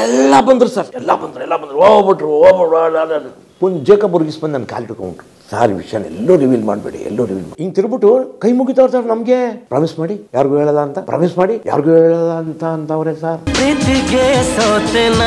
ಎಲ್ಲ ಬಂದ್ರು ಸರ್ ಎಲ್ಲ ಬಂದ್ರು ಎಲ್ಲ ಬಂದ್ರು ಹೋಗ್ಬಿಟ್ರು ಹೋಗ್ಬಿಟ್ರು ಒಂದು ಜೇಕಬ್ ಮುರುಗಿಸ್ ಬಂದು ನನ್ನ ಕಾಲು ಹಿಡ್ಕೊಂಡ್ರು ಸರ್ ಈ ವಿಷಯನ ಎಲ್ಲೂ ರಿವೀಲ್ ಮಾಡಬೇಡಿ ಎಲ್ಲೂ ರಿವೀಲ್ ಮಾಡಿ ಹಿಂಗೆ ತಿರ್ಬಿಟ್ಟು ಕೈ ಮುಗಿತವ್ರು ಸರ್ ನಮಗೆ ಪ್ರಾಮಿಸ್ ಮಾಡಿ ಯಾರಿಗೂ ಹೇಳಲ್ಲ ಅಂತ ಪ್ರಾಮಿಸ್ ಮಾಡಿ ಯಾರಿಗೂ ಹೇಳಲ್ಲ ಅಂತ ಅಂತವ್ರೆ ಸರ್ ಪ್ರೀತಿಗೆ ಸೋತೆನಾ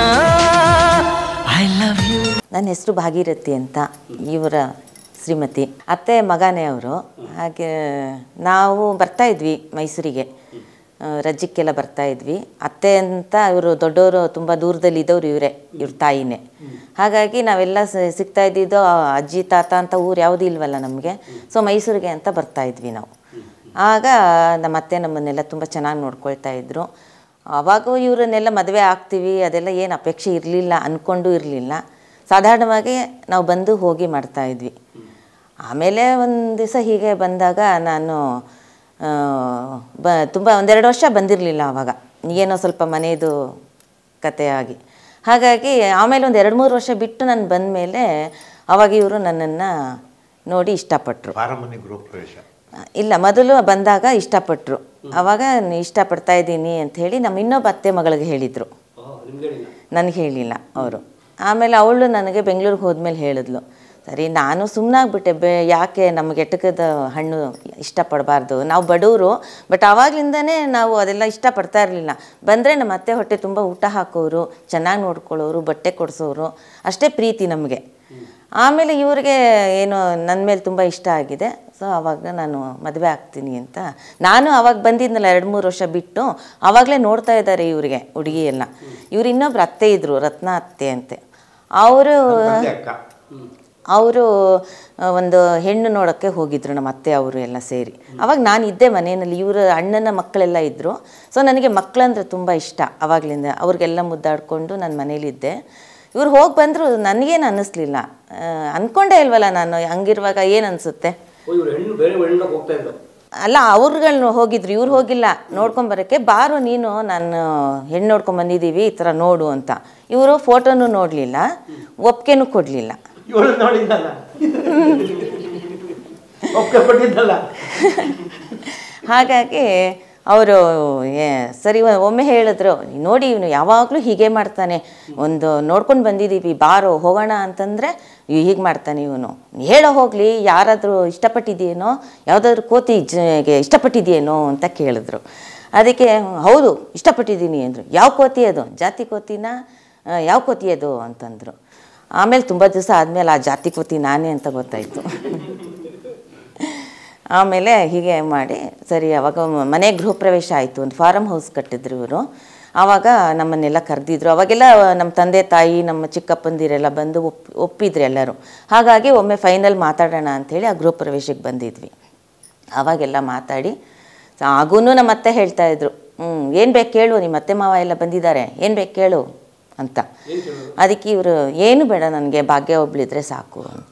ಐ ಲವ್ ಯು ನನ್ನ ಹೆಸರು ಭಾಗೀರಥಿ ಅಂತ ಇವರ ಶ್ರೀಮತಿ ಅತ್ತೆ ಮಗನೇ ಅವರು ಹಾಗೆ ನಾವು ಬರ್ತಾ ಇದ್ವಿ ಮೈಸೂರಿಗೆ ಆ, ರಜಕ್ಕೆಲ್ಲ ಬರ್ತಾ ಇದ್ವಿ ಅತ್ತೆ ಅಂತ ಇವರು ದೊಡ್ಡವರು ತುಂಬ ದೂರದಲ್ಲಿ ಇದ್ದವ್ರು ಇವರೇ ಇವ್ರ ತಾಯಿನೇ ಹಾಗಾಗಿ ನಾವೆಲ್ಲ ಸ- ಸಿಗ್ತಾ ಇದ್ದಿದ್ದು ಆ ಅಜ್ಜಿ ತಾತ ಅಂತ ಊರು ಯಾವುದೂ ಇಲ್ವಲ್ಲ ನಮಗೆ ಸೊ ಮೈಸೂರಿಗೆ ಅಂತ ಬರ್ತಾ ಇದ್ವಿ ನಾವು ಆಗ ನಮ್ಮ ಅತ್ತೆ ನಮ್ಮನ್ನೆಲ್ಲ ತುಂಬ ಚೆನ್ನಾಗಿ ನೋಡ್ಕೊಳ್ತಾ ಇದ್ರು ಅವಾಗೂ ಇವರನ್ನೆಲ್ಲ ಮದುವೆ ಆಗ್ತೀವಿ ಅದೆಲ್ಲ ಏನು ಅಪೇಕ್ಷೆ ಇರಲಿಲ್ಲ ಅಂದ್ಕೊಂಡು ಇರಲಿಲ್ಲ ಸಾಧಾರಣವಾಗಿ ನಾವು ಬಂದು ಹೋಗಿ ಮಾಡ್ತಾ ಇದ್ವಿ ಆಮೇಲೆ ಒಂದು ದಿವಸ ಹೀಗೆ ಬಂದಾಗ ನಾನು ಆ, ಬ ತುಂಬ ಒಂದೆರಡು ವರ್ಷ ಬಂದಿರಲಿಲ್ಲ ಆವಾಗ ಏನೋ ಸ್ವಲ್ಪ ಮನೆಯದು ಕಥೆಯಾಗಿ ಹಾಗಾಗಿ ಆಮೇಲೆ ಒಂದು ಎರಡು ಮೂರು ವರ್ಷ ಬಿಟ್ಟು ನಾನು ಬಂದ ಮೇಲೆ ಅವಾಗ ಇವರು ನನ್ನನ್ನು ನೋಡಿ ಇಷ್ಟಪಟ್ಟರು ಪಾರಮನೆ ಗೃಹ ಪ್ರವೇಶ ಇಲ್ಲ ಮೊದಲು ಬಂದಾಗ ಇಷ್ಟಪಟ್ಟರು ಅವಾಗ ನಿ- ಇಷ್ಟಪಡ್ತಾ ಇದ್ದೀನಿ ಅಂತ ಹೇಳಿ ನಮ್ಮ ಇನ್ನೊಬ್ಬ ಅತ್ತೆ ಮಗಳಿಗೆ ಹೇಳಿದರು ನನಗೆ ಹೇಳಿಲ್ಲ ಅವರು ಆಮೇಲೆ ಅವಳು ನನಗೆ ಬೆಂಗಳೂರಿಗೆ ಹೋದ್ಮೇಲೆ ಹೇಳಿದ್ಲು ಸರಿ ನಾನು ಸುಮ್ಮನಾಗ್ಬಿಟ್ಟೆ ಬೆ ಯಾಕೆ ನಮಗೆ ಎಟಕದ ಹಣ್ಣು ಇಷ್ಟಪಡಬಾರ್ದು ನಾವು ಬಡವರು ಬಟ್ ಆವಾಗಲಿಂದನೇ ನಾವು ಅದೆಲ್ಲ ಇಷ್ಟಪಡ್ತಾ ಇರಲಿಲ್ಲ ಬಂದರೆ ನಮ್ಮ ಅತ್ತೆ ಹೊಟ್ಟೆ ತುಂಬ ಊಟ ಹಾಕೋರು ಚೆನ್ನಾಗಿ ನೋಡ್ಕೊಳ್ಳೋರು ಬಟ್ಟೆ ಕೊಡಿಸೋರು ಅಷ್ಟೇ ಪ್ರೀತಿ ನಮಗೆ ಆಮೇಲೆ ಇವ್ರಿಗೆ ಏನು ನನ್ನ ಮೇಲೆ ತುಂಬ ಇಷ್ಟ ಆಗಿದೆ ಸೊ ಆವಾಗ ನಾನು ಮದುವೆ ಆಗ್ತೀನಿ ಅಂತ ನಾನು ಅವಾಗ ಬಂದಿದ್ನಲ್ಲ ಎರಡು ಮೂರು ವರ್ಷ ಬಿಟ್ಟು ಆವಾಗಲೇ ನೋಡ್ತಾ ಇದ್ದಾರೆ ಇವರಿಗೆ ಹುಡುಗಿ ಎಲ್ಲ ಇವ್ರು ಇನ್ನೊಬ್ರು ಅತ್ತೆ ಇದ್ರು ರತ್ನ ಅತ್ತೆ ಅಂತೆ ಅವರು ಅಕ್ಕ ಅವರು ಒಂದು ಹೆಣ್ಣು ನೋಡೋಕ್ಕೆ ಹೋಗಿದ್ರು ನಮ್ಮ ಅತ್ತೆ ಅವರು ಎಲ್ಲ ಸೇರಿ ಅವಾಗ ನಾನು ಇದ್ದೆ ಮನೆಯಲ್ಲಿ ಇವರು ಅಣ್ಣನ ಮಕ್ಕಳೆಲ್ಲ ಇದ್ದರು ಸೊ ನನಗೆ ಮಕ್ಕಳಂದ್ರೆ ತುಂಬ ಇಷ್ಟ ಆವಾಗಲಿಂದ ಅವ್ರಿಗೆಲ್ಲ ಮುದ್ದಾಡಿಕೊಂಡು ನಾನು ಮನೇಲಿದ್ದೆ ಇವ್ರು ಹೋಗಿ ಬಂದರು ನನಗೇನು ಅನ್ನಿಸ್ಲಿಲ್ಲ ಆ, ಅಂದ್ಕೊಂಡೇ ಇಲ್ವಲ್ಲ ನಾನು ಹಂಗಿರುವಾಗ ಏನು ಅನಿಸುತ್ತೆ ಇವ್ರು ಹೆಣ್ಣು ಬೇರೆ ಹೆಣ್ಣು ಹೋಗ್ತಾ ಇದ್ರು ಅಲ್ಲ ಅವ್ರುಗಳ್ನು ಹೋಗಿದ್ರು ಇವ್ರು ಹೋಗಿಲ್ಲ ನೋಡ್ಕೊಂಬರೋಕ್ಕೆ ಬಾರು ನೀನು ನಾನು ಹೆಣ್ಣು ನೋಡ್ಕೊಂಡ್ ಬಂದಿದ್ದೀವಿ ಈ ಥರ ನೋಡು ಅಂತ ಇವರು ಫೋಟೋನು ನೋಡಲಿಲ್ಲ ಒಪ್ಪಿಗೆನೂ ಕೊಡಲಿಲ್ಲ ಇವಳು ನೋಡಿದ್ದಲ್ಲ ಒಪ್ಪಿಗೆ ಕೊಟ್ಟಿದ್ದಲ್ಲ ಹಾಗಾಗಿ ಅವರು ಸರಿ ಒ- ಒಮ್ಮೆ ಹೇಳಿದ್ರು ನೋಡಿ ಇವನು ಯಾವಾಗಲೂ ಹೀಗೆ ಮಾಡ್ತಾನೆ ಒಂದು ನೋಡ್ಕೊಂಡು ಬಂದಿದ್ದೀವಿ ಬಾರೋ ಹೋಗೋಣ ಅಂತಂದರೆ ಹೀಗೆ ಮಾಡ್ತಾನೆ ಇವನು ಹೇಳೋ ಹೋಗಲಿ ಯಾರಾದರೂ ಇಷ್ಟಪಟ್ಟಿದೆಯೇನೋ ಯಾವುದಾದ್ರೂ ಕೋತಿ ಜಗೆ ಇಷ್ಟಪಟ್ಟಿದೆಯೇನೋ ಅಂತ ಕೇಳಿದ್ರು ಅದಕ್ಕೆ ಹೌದು ಇಷ್ಟಪಟ್ಟಿದ್ದೀನಿ ಅಂದರು ಯಾವ ಕೋತಿ ಅದು ಜಾತಿ ಕೋತಿನ ಆ, ಯಾವ ಕೋತಿ ಅದು ಅಂತಂದರು ಆಮೇಲೆ ತುಂಬ ದಿವಸ ಆದಮೇಲೆ ಆ ಜಾತಿ ಕೋತಿ ನಾನೇ ಅಂತ ಗೊತ್ತಾಯಿತು ಆಮೇಲೆ ಹೀಗೆ ಮಾಡಿ ಸರಿ ಅವಾಗ ಮ- ಮನೆ ಗೃಹ ಪ್ರವೇಶ ಆಯಿತು ಒಂದು ಫಾರಮ್ ಹೌಸ್ ಕಟ್ಟಿದ್ರು ಇವರು ಆವಾಗ ನಮ್ಮನ್ನೆಲ್ಲ ಕರೆದಿದ್ರು ಅವಾಗೆಲ್ಲ ನಮ್ಮ ತಂದೆ ತಾಯಿ ನಮ್ಮ ಚಿಕ್ಕಪ್ಪಂದಿರೆಲ್ಲ ಬಂದು ಒಪ್ ಒಪ್ಪಿದ್ರು ಎಲ್ಲರೂ ಹಾಗಾಗಿ ಒಮ್ಮೆ ಫೈನಲ್ ಮಾತಾಡೋಣ ಅಂಥೇಳಿ ಆ ಗೃಹ ಪ್ರವೇಶಕ್ಕೆ ಬಂದಿದ್ವಿ ಆವಾಗೆಲ್ಲ ಮಾತಾಡಿ ಆಗೂ ನಮ್ಮ ಅತ್ತೆ ಹೇಳ್ತಾ ಇದ್ರು ಹ್ಞೂ ಏನು ಬೇಕು ಕೇಳು ನಿಮ್ಮ ಅತ್ತೆ ಮಾವ ಎಲ್ಲ ಬಂದಿದ್ದಾರೆ ಏನು ಬೇಕು ಕೇಳು ಅಂತ ಅದಕ್ಕೆ ಇವರು ಏನು ಬೇಡ ನನಗೆ ಭಾಗ್ಯ ಒಬ್ಳಿದ್ರೆ ಸಾಕು ಅಂತ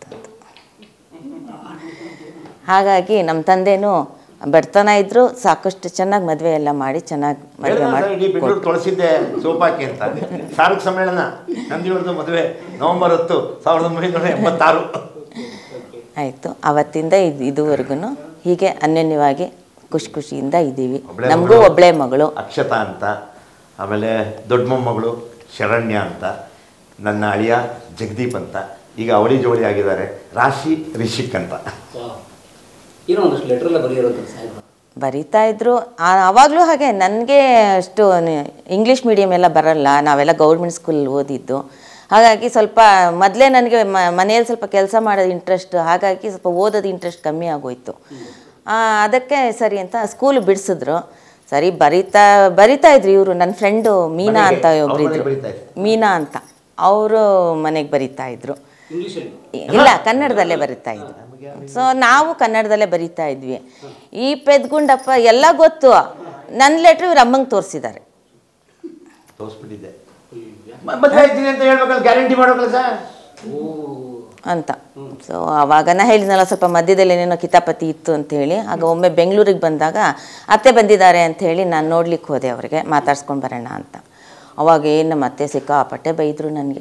ಹಾಗಾಗಿ ನಮ್ಮ ತಂದೆನೂ ಬಡತನ ಇದ್ರು ಸಾಕಷ್ಟು ಚೆನ್ನಾಗಿ ಮದುವೆ ಎಲ್ಲ ಮಾಡಿ ಚೆನ್ನಾಗಿ ಮದುವೆ ಮಾಡಿ ಇಡೀ ಬೆಂಗಳೂರು ತೊಳಸಿದ್ದೆ ಸೋಪಾಕಿ ಅಂತ ಸಾರ್ಕ್ ಸಮ್ಮೇಳನ ನಂದಿವರದ ಮದುವೆ ನವೆಂಬರ್ ಹತ್ತು ಸಾವಿರದ ಒಂಬೈನೂರ ಎಂಬತ್ತಾರು ಆಯಿತು ಅವತ್ತಿಂದ ಇದು ಇದುವರೆಗೂ ಹೀಗೆ ಅನ್ಯೋನ್ಯವಾಗಿ ಖುಷಿ ಖುಷಿಯಿಂದ ಇದ್ದೀವಿ ಒಬ್ಳೆ ನಮಗೂ ಮಗಳು. ಒಬ್ಬಳೇ ಮಗಳು ಅಕ್ಷತಾ ಅಂತ ಆಮೇಲೆ ದೊಡ್ಡ ಮೊಮ್ಮಗಳು ಶರಣ್ಯ ಅಂತ ನನ್ನ ಅಳಿಯ ಜಗದೀಪ್ ಅಂತ ಈಗ ಅವಳಿ ಜೋಳಿ ಆಗಿದ್ದಾರೆ ರಾಶಿ ರಿಷಿಕ್ ಅಂತ ಏನೋ ಒಂದಷ್ಟು ಲೆಟರ್ ಎಲ್ಲ ಬರೆಯೋದು ಸಾಹೇಬ್ರು ಬರಿತಾ ಇದ್ರು ಆವಾಗಲೂ ಹಾಗೆ ನನಗೆ ಅಷ್ಟು ಇಂಗ್ಲೀಷ್ ಮೀಡಿಯಮ್ ಎಲ್ಲ ಬರಲ್ಲ ನಾವೆಲ್ಲ ಗೌರ್ಮೆಂಟ್ ಸ್ಕೂಲ್ ಓದಿದ್ದು ಹಾಗಾಗಿ ಸ್ವಲ್ಪ ಮೊದಲೇ ನನಗೆ ಮನೆಯಲ್ಲಿ ಸ್ವಲ್ಪ ಕೆಲಸ ಮಾಡೋದು ಇಂಟ್ರೆಸ್ಟ್ ಹಾಗಾಗಿ ಸ್ವಲ್ಪ ಓದೋದು ಇಂಟ್ರೆಸ್ಟ್ ಕಮ್ಮಿ ಆಗೋಯ್ತು ಆ, ಅದಕ್ಕೆ ಸರಿ ಅಂತ ಸ್ಕೂಲ್ ಬಿಡಿಸಿದ್ರು ಸರಿ ಬರಿತಾ ಬರಿತಾ ಇದ್ರು ಇವರು ನನ್ನ ಫ್ರೆಂಡು ಮೀನಾ ಮನೆಗೆ, ಅಂತ ಅವ್ರ ಒಬ್ರು ಮನೆಗೆ ಇದ್ರು ಬರೀತಾ ಇದ್ರು. ಮೀನಾ ಅಂತ ಅವರು ಮನೆಗೆ ಬರಿತಾ ಇದ್ರು ಇಂಗ್ಲೀಷಲ್ಲಿ ಇಲ್ಲ ಕನ್ನಡದಲ್ಲೇ ಬರಿತಾ ಇದ್ವಿ ಸೊ ನಾವು ಕನ್ನಡದಲ್ಲೇ ಬರಿತಾ ಇದ್ವಿ ಈ ಪೆದ್ಗುಂಡಪ್ಪ ಎಲ್ಲ ಗೊತ್ತು ನನ್ನ ಲೆಟ್ರ್ ಇವ್ರ ಅಮ್ಮಂಗೆ ತೋರಿಸಿದ್ದಾರೆ ತೋರಿಸ್ಬಿಟ್ಟಿದ್ದೆ ಮ- ಮದುವೆ ಆಯ್ತೀನಿ ಅಂತ ಹೇಳ್ಬೇಕಲ್ಲ ಗ್ಯಾರಂಟಿ ಮಾಡ್ಬೇಕಲ್ಲ ಸರ್ ಅಂತ ಸೊ ಆವಾಗ ನಾ ಹೇಳಿದ್ನಲ್ಲ ಸ್ವಲ್ಪ ಮಧ್ಯದಲ್ಲಿ ಏನೇನೋ ಕಿತಾಪತಿ ಇತ್ತು ಅಂತ ಹೇಳಿ ಆಗ ಒಮ್ಮೆ ಬೆಂಗಳೂರಿಗೆ ಬಂದಾಗ ಅತ್ತೆ ಬಂದಿದ್ದಾರೆ ಅಂತ ಹೇಳಿ ನಾನು ನೋಡ್ಲಿಕ್ಕೆ ಹೋದೆ ಅವರಿಗೆ ಮಾತಾಡ್ಸ್ಕೊಂಡು ಬರೋಣ ಅಂತ ಅವಾಗ ಏನು ನಮ್ಮ ಅತ್ತೆ ಸಿಕ್ಕಾಪಟ್ಟೆ ಬೈದರು ನನಗೆ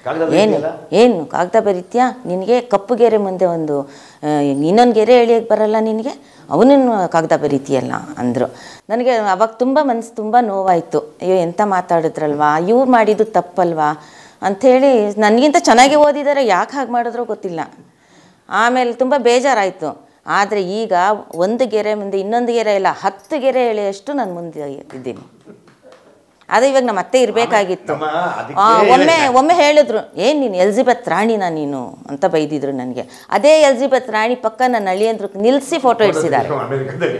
ಕಾಗದ ಏನು ಬರೀತೀಯಲ್ಲ? ಏನು ಕಾಗದ ಬರೀತ್ಯಾ ನಿನಗೆ ಕಪ್ಪು ಗೆರೆ ಮುಂದೆ ಒಂದು ಆ, ಇನ್ನೊಂದು ಗೆರೆ ಎಳಿಯಕ್ಕೆ ಬರಲ್ಲ ನಿನಗೆ ಅವನನ್ನು ಕಾಗದ ಬರೀತೀಯಲ್ಲ ಅಂದರು ನನಗೆ ಅವಾಗ ತುಂಬ ಮನಸ್ಸು ತುಂಬ ನೋವಾಯಿತು ಅಯ್ಯೋ ಎಂತ ಮಾತಾಡಿದ್ರಲ್ವಾ ಇವ್ರು ಮಾಡಿದ್ದು ತಪ್ಪಲ್ವಾ ಅಂಥೇಳಿ ನನಗಿಂತ ಚೆನ್ನಾಗಿ ಓದಿದ್ದಾರೆ ಯಾಕೆ ಹಾಗೆ ಮಾಡಿದ್ರೋ ಗೊತ್ತಿಲ್ಲ ಆಮೇಲೆ ತುಂಬ ಬೇಜಾರಾಯಿತು ಆದರೆ ಈಗ ಒಂದು ಗೆರೆ ಮುಂದೆ ಇನ್ನೊಂದು ಗೆರೆ ಇಲ್ಲ ಹತ್ತು ಗೆರೆ ಎಳೆಯಷ್ಟು ನಾನು ಮುಂದೆ ಇದ್ದೀನಿ ಅದು ಇವಾಗ ನಮ್ಮ ಅತ್ತೆ ಇರಬೇಕಾಗಿತ್ತು ನಮ್ಮ ಅದಕ್ಕೆ ಒಮ್ಮೆ ಒಮ್ಮೆ ಹೇಳಿದ್ರು ಏನು ನೀನು ಎಲ್ಜಿಬೆತ್ ರಾಣಿನ ನೀನು ಅಂತ ಬೈದಿದ್ರು ನನಗೆ ಅದೇ ಎಲ್ಜಿಬೆತ್ ರಾಣಿ ಪಕ್ಕ ನನ್ನ ಅಳಿಯಂದ್ರು ನಿಲ್ಲಿಸಿ ಫೋಟೋ ಇಡಿಸಿದ್ದಾರೆ ಅಮೆರಿಕದಲ್ಲಿ